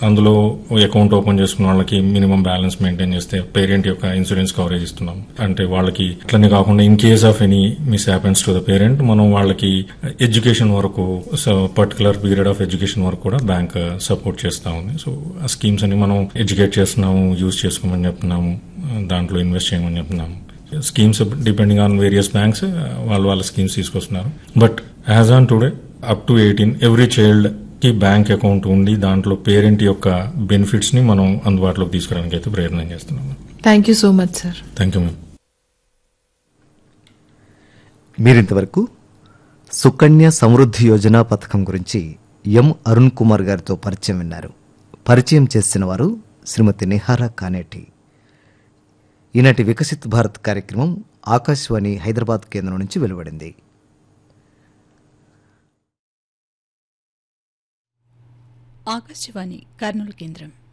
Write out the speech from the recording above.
అందులో account open చేసుకున్న వాళ్ళకి మినిమం బ్యాలెన్స్ మెయింటైన్ చేస్తే పేరెంట్ యొక్క ఇన్సూరెన్స్ కవరేజ్ ఇస్తున్నాం అంటే వాళ్ళకి అట్లనే కాకుండా in case of any miss happens to the parent మనం వాళ్ళకి ఎడ్యుకేషన్ వరకు పర్టికులర్ పీరియడ్ ఆఫ్ ఎడ్యుకేషన్ వరకు కూడా బ్యాంక్ సపోర్ట్ చేస్తా ఉంది సో ఆ స్కీమ్స్ అని మనం ఎడ్యుకేట్ చేస్తున్నాము యూజ్ చేసుకోమని చెప్తున్నాము దాంట్లో ఇన్వెస్ట్ చేయమని చెప్తున్నాము schemes depending on various banks వాళ్ళు వాళ్ళ స్కీమ్స్ తీసుకొస్తున్నారు but as on today up to eighteen every child కి బ్యాంక్ అకౌంట్ ఉండి దాంట్లో పేరెంట్ యొక్క బెనిఫిట్స్ ని మనం అందుబాటులోకి తీసుకురావడానికి అయితే ప్రయత్నం చేస్తున్నాం thank you so much sir thank you ma'am మీరింతవరకు సుకన్య సమృద్ధి యోజన పథకం గురించి ఎం అరుణ్ కుమార్ గారితో పరిచయం విన్నారు పరిచయం చేసిన వారు శ్రీమతి నిహారా కానేటి ఈనాటి వికసిత్ భారత్ కార్యక్రమం ఆకాశవాణి హైదరాబాద్ కేంద్రం నుంచి వెలువడింది ఆకాశవాణి కర్నూలు కేంద్రం